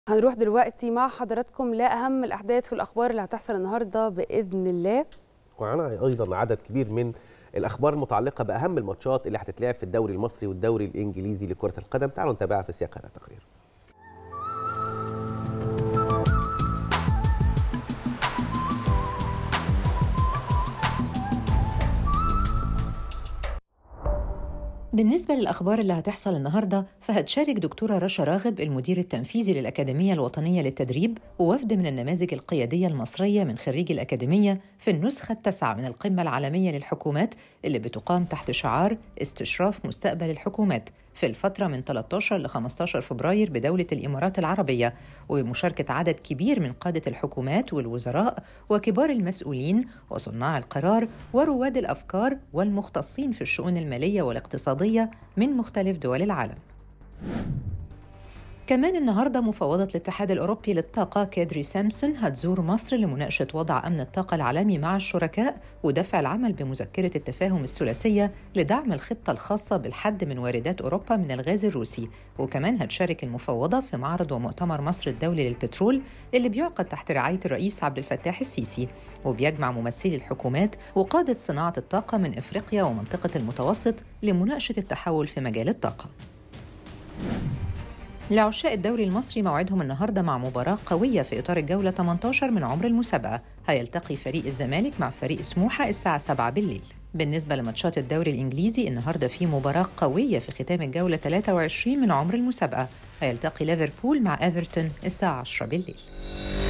هنروح دلوقتي مع حضراتكم لأهم الأحداث في الأخبار اللي هتحصل النهاردة بإذن الله ومعانا ايضا عدد كبير من الاخبار المتعلقه باهم الماتشات اللي هتتلعب في الدوري المصري والدوري الانجليزي لكره القدم تعالوا نتابعها في سياق هذا التقرير بالنسبة للأخبار اللي هتحصل النهاردة فهتشارك دكتورة رشا راغب المدير التنفيذي للأكاديمية الوطنية للتدريب ووفد من النماذج القيادية المصرية من خريج الأكاديمية في النسخة التاسعة من القمة العالمية للحكومات اللي بتقام تحت شعار استشراف مستقبل الحكومات في الفترة من 13 ل 15 فبراير بدولة الإمارات العربية وبمشاركة عدد كبير من قادة الحكومات والوزراء وكبار المسؤولين وصناع القرار ورواد الأفكار والمختصين في الشؤون المالية والاقتصادية من مختلف دول العالم. كمان النهارده مفوضة الاتحاد الأوروبي للطاقة كادري سامسون هتزور مصر لمناقشة وضع أمن الطاقة العالمي مع الشركاء ودفع العمل بمذكرة التفاهم الثلاثية لدعم الخطة الخاصة بالحد من واردات أوروبا من الغاز الروسي وكمان هتشارك المفوضة في معرض ومؤتمر مصر الدولي للبترول اللي بيعقد تحت رعاية الرئيس عبد الفتاح السيسي وبيجمع ممثلي الحكومات وقادة صناعة الطاقة من إفريقيا ومنطقة المتوسط لمناقشة التحول في مجال الطاقة لعشاق الدوري المصري موعدهم النهارده مع مباراة قوية في إطار الجولة 18 من عمر المسابقة، هيلتقي فريق الزمالك مع فريق سموحة الساعة 7 بالليل. بالنسبة لماتشات الدوري الإنجليزي النهارده في مباراة قوية في ختام الجولة 23 من عمر المسابقة، هيلتقي ليفربول مع إيفرتون الساعة 10 بالليل.